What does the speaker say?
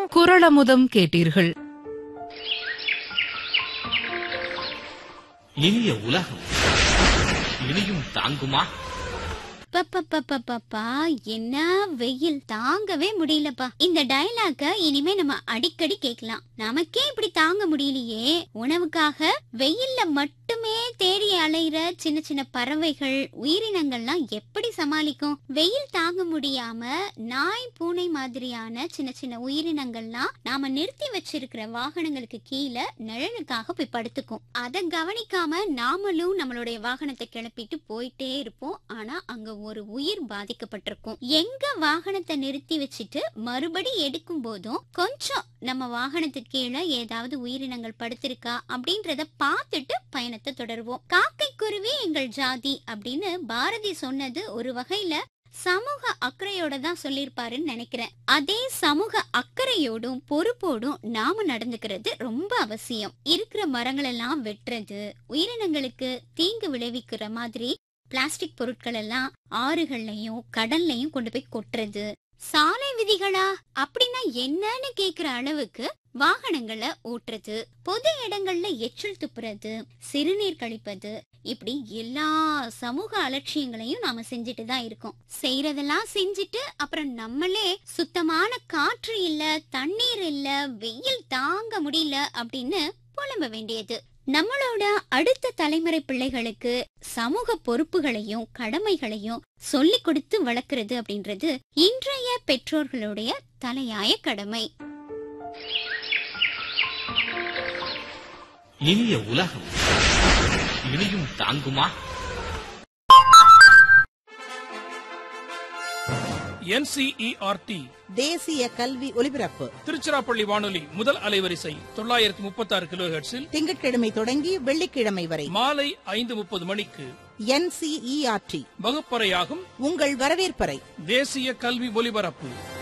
குரளமுதம் கேட்டீர்கள் இனிய உலகம் இனியும் தாங்குமா பப்பப்பப்பப்பா என்ன வெயில் தாங்கவே முடியலப்பா இந்த டயலாக இனிமே நம்ம அடிக்கடி கேட்கலாம் நமக்கே இப்படி தாங்க முடியலையே உணவுக்காக வெயில்ல மட்டுமே தேடி அலையிற சின்ன சின்ன பறவைகள் உயிரினங்கள்லாம் எப்படி சமாளிக்கும் வெயில் தாங்க முடியாம நாய் பூனை மாதிரியான சின்ன சின்ன உயிரினங்கள்லாம் நாம நிறுத்தி வச்சிருக்கிற வாகனங்களுக்கு கீழே நிழலுக்காக போய் படுத்துக்கும் அதை கவனிக்காம நாமளும் நம்மளுடைய வாகனத்தை கிளப்பிட்டு போயிட்டே இருப்போம் ஆனா அங்க ஒரு உயிர் பாதிக்கப்பட்டிருக்கும் எங்க வாகனத்தை நிறுத்தி வச்சுட்டு மறுபடி எடுக்கும் போதும் கொஞ்சம் நம்ம வாகனத்துக்கு கீழே ஏதாவது உயிரினங்கள் படுத்திருக்கா அப்படின்றத பார்த்துட்டு பயணத்தை தொடருவோம் காக்கை குருவி எங்கள் ஜாதி அப்படின்னு பாரதி சொன்னது ஒரு வகையில சமூக அக்கறையோட தான் சொல்லியிருப்பாருன்னு நினைக்கிறேன் அதே சமூக அக்கறையோடும் பொறுப்போடும் நாம நடந்துக்கிறது ரொம்ப அவசியம் இருக்கிற மரங்கள் எல்லாம் வெட்டுறது உயிரினங்களுக்கு தீங்கு விளைவிக்கிற மாதிரி பிளாஸ்டிக் பொருட்கள் எல்லாம் ஆறுகள்லயும் கடல்லையும் கொண்டு போய் கொட்டுறது சாலை விதிகளா அப்படின்னா என்னன்னு கேக்குற அளவுக்கு வாகனங்களை ஓட்டுறது பொது இடங்கள்ல எச்சில் துப்புறது சிறுநீர் கழிப்பது இப்படி எல்லா சமூக அலட்சியங்களையும் நாம செஞ்சுட்டு தான் இருக்கோம் செய்யறதெல்லாம் செஞ்சுட்டு அப்புறம் நம்மளே சுத்தமான காற்று இல்ல தண்ணீர் இல்ல வெயில் தாங்க முடியல அப்படின்னு புலம்ப வேண்டியது நம்மளோட அடுத்த தலைமுறை பிள்ளைகளுக்கு சமூக பொறுப்புகளையும் கடமைகளையும் சொல்லிக் கொடுத்து வளர்க்கறது அப்படின்றது இன்றைய பெற்றோர்களுடைய தலையாய கடமை இனிய உலகம் இனியும் தாங்குமா என்சிஇஆர்டி தேசிய கல்வி ஒலிபரப்பு திருச்சிராப்பள்ளி வானொலி முதல் அலைவரிசை தொள்ளாயிரத்தி முப்பத்தி ஆறு கிலோ திங்கட்கிழமை தொடங்கி வெள்ளிக்கிழமை வரை மாலை ஐந்து முப்பது மணிக்கு என்சிஇஆர்டி வகுப்பறையாகும் உங்கள் வரவேற்பறை தேசிய கல்வி ஒலிபரப்பு